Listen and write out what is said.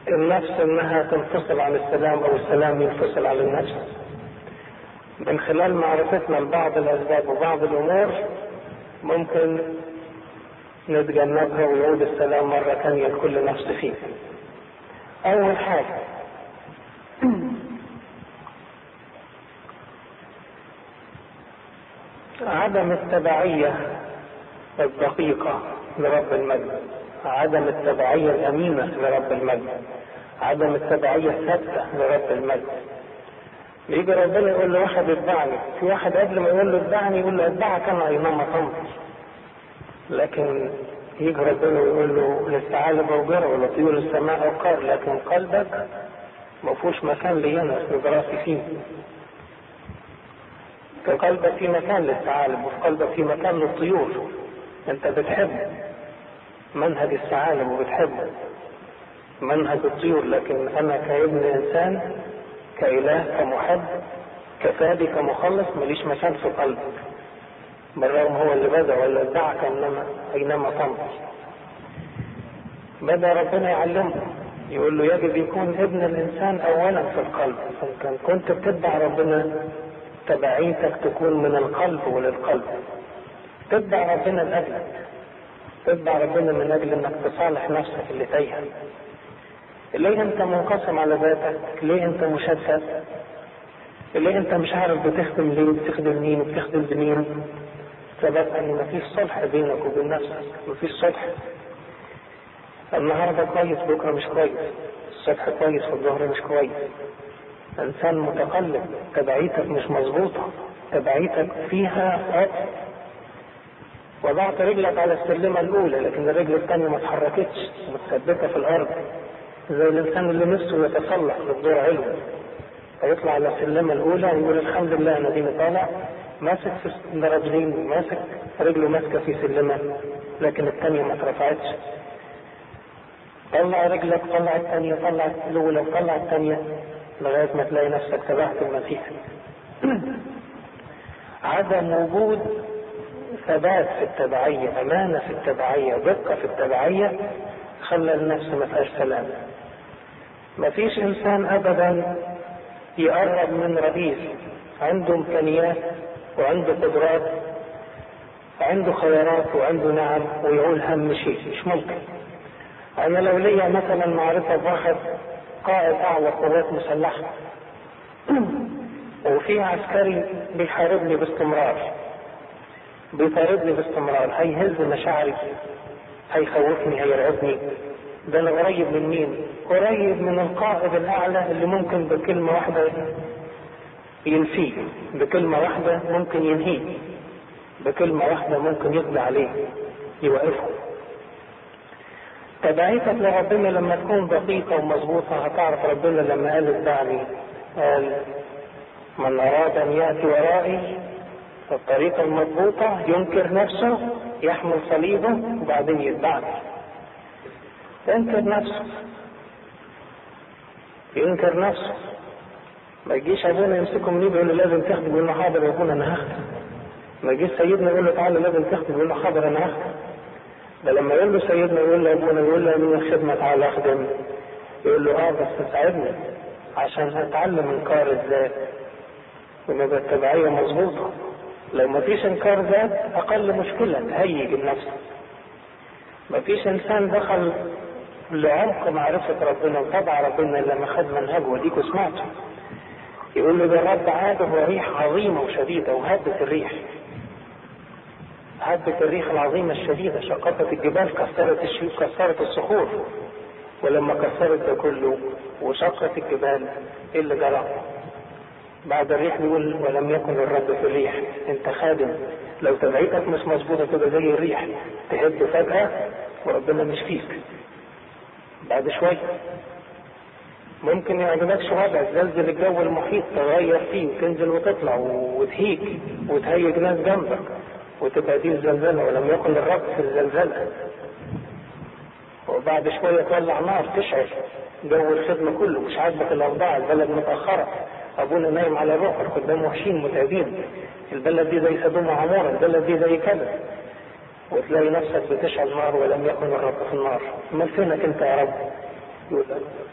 النفس انها تنفصل عن السلام او السلام ينفصل عن النفس من خلال معرفتنا لبعض الاسباب وبعض الامور ممكن نتجنبها ويعود السلام مرة ثانية لكل نفس فينا أول حاجة عدم التبعية الدقيقة لرب المجد عدم التبعية الأمينة لرب المجد عدم التبعية الثابتة لرب المجد يجي ربنا يقول له واحد اتبعني في واحد قبل ما يقول له اتبعني يقول له اتبعك انا اينما تمضي لكن يجي ربنا يقول له للثعالب اوجره ولطيور السماء اوقار لكن قلبك ما فيهوش مكان لي انا في راسي فيه في قلبك في مكان للثعالب وفي قلبك في مكان للطيور انت بتحب منهج الثعالب وبتحب منهج الطيور لكن انا كابن انسان كاله كمحب كفادي كمخلص ماليش مكان في قلبك بالرغم هو اللي بدا ولا ادعك انما اينما تمضي بدا ربنا يعلمه يقول له يجب يكون ابن الانسان اولا في القلب فان كنت بتتبع ربنا تبعيتك تكون من القلب وللقلب تتبع ربنا لاجلك تتبع ربنا من اجل انك تصالح نفسك اللي تايهه ليه انت منقسم على ذاتك ليه انت مشتت ليه انت مش عارف بتخدم ليه بتخدم مين وبتخدم بمين سبب ان مفيش صلح بينك وبين نفسك مفيش صلح النهارده كويس بكره مش كويس الصبح كويس والظهر مش كويس انسان متقلب تبعيتك مش مظبوطه تبعيتك فيها عطف وضعت رجلك على السلمه الاولى لكن الرجل الثانيه ما اتحركتش متثبته في الارض زي الانسان اللي نفسه يتسلق للدور علو فيطلع على السلمه الاولى ويقول الحمد لله انا ديني طالع ماسك في رجلين ماسك رجله ماسكه في سلمه لكن الثانيه ما اترفعتش طلع رجلك طلع الثانيه طلع الاولى طلع الثانيه لغايه ما تلاقي نفسك تبعت المسيح عدم وجود ثبات في التبعيه امانه في التبعيه دقه في التبعيه خلى النفس ما فيهاش سلام ما فيش انسان ابدا يقرب من رئيس عنده امكانيات وعنده قدرات عنده خيارات وعنده نعم ويقول هم شيء مش ممكن انا لو ليا مثلا معرفه بواحد قائد اعلى قوات مسلحه وفي عسكري بيحاربني باستمرار بيطاردني باستمرار هيهز مشاعري هيخوفني هيرعبني ده انا قريب من مين قريب من القائد الاعلى اللي ممكن بكلمه واحده ينفيه بكلمه واحده ممكن ينهيه بكلمه واحده ممكن يقضي عليه يوقفه تبعيتك لربنا لما تكون دقيقة ومظبوطة هتعرف ربنا لما قال اتبعني قال من أراد أن يأتي ورائي الطريقة المضبوطة ينكر نفسه يحمل صليبه وبعدين يتبعني ينكر نفسه ينكر نفسه ما يجيش ابونا يمسكه من ايده يقول له لازم تخدم يقول له حاضر يا ابونا انا هخدم ما يجيش سيدنا يقول له تعالى لازم تخدم يقول له حاضر انا هخدم ده لما يقول له سيدنا يقول له ابونا يقول له من الخدمه تعالى اخدم يقول له اه بس ساعدني عشان اتعلم انكار الذات ونبقى التبعيه مظبوطه لو ما فيش انكار ذات اقل مشكله تهيج النفس ما فيش انسان دخل لعمق معرفة ربنا وتبع ربنا إلا ما خد منهجه وديكوا سمعته يقول له ده الرب عاده وريح عظيمة وشديدة وهبت الريح هبت الريح العظيمة الشديدة شققت الجبال كسرت الشيوخ كسرت الصخور ولما كسرت ده كله وشقت الجبال ايه اللي جرى؟ بعد الريح بيقول ولم يكن الرب في الريح انت خادم لو تبعيتك مش مظبوطة تبقى زي الريح تهد فجأة وربنا مش فيك بعد شوية ممكن يعجبكش وضع تزلزل الجو المحيط تغير فيه وتنزل وتطلع وتهيج وتهيج ناس جنبك وتبقى دي الزلزلة ولم يكن الرب في الزلزلة وبعد شوية تولع نار تشعل جو الخدمة كله مش عاجبك الأوضاع البلد متأخرة أبونا نايم على الروح الخدام وحشين متعبين البلد دي زي سدوم وعمورة البلد دي زي كذا وتلاقي نفسك بتشعل نار ولم يكن الرب في النار امال فينك انت يا رب يقول